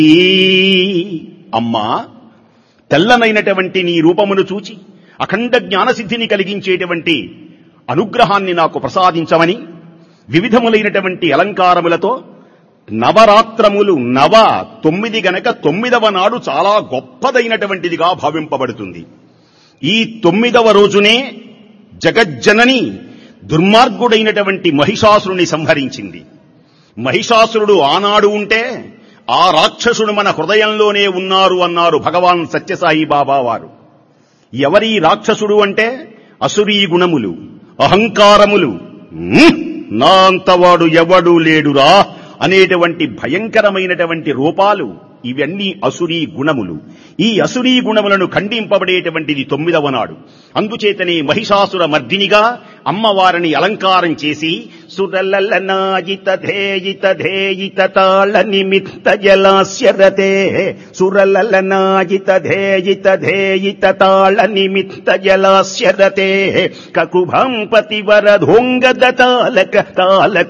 ఈ అమ్మా తెల్లనైనటువంటి నీ రూపమును చూచి అఖండ జ్ఞానసిద్ధిని కలిగించేటువంటి అనుగ్రహాన్ని నాకు ప్రసాదించమని వివిధములైనటువంటి అలంకారములతో నవరాత్రములు నవ తొమ్మిది గనక తొమ్మిదవ నాడు చాలా గొప్పదైనటువంటిదిగా భావింపబడుతుంది ఈ తొమ్మిదవ రోజునే జగజ్జనని దుర్మార్గుడైనటువంటి మహిషాసురుని సంహరించింది మహిషాసురుడు ఆనాడు ఉంటే ఆ రాక్షసుడు మన హృదయంలోనే ఉన్నారు అన్నారు భగవాన్ సత్యసాయి బాబా వారు ఎవరి రాక్షసుడు అంటే అసురీ గుణములు అహంకారములు ఉమ్, నా అంతవాడు ఎవడు లేడురా అనేటువంటి భయంకరమైనటువంటి రూపాలు ఇవన్నీ అసురీ గుణములు ఈ అసురీ గుణములను ఖండింపబడేటువంటిది తొమ్మిదవ నాడు అందుచేతనే మహిషాసుర మర్దినిగా అమ్మవారిని అలంకారం చేసి సురలలనాయిత ధేయిత ధేయిత తాళ నిమిత్త జలాస్యరతే సురలలనాయిత ధేయిత ధేయిత తాళ నిమిత్త జలాస్యరతే కకుభం పతివర ధోంగద తాలక తాలక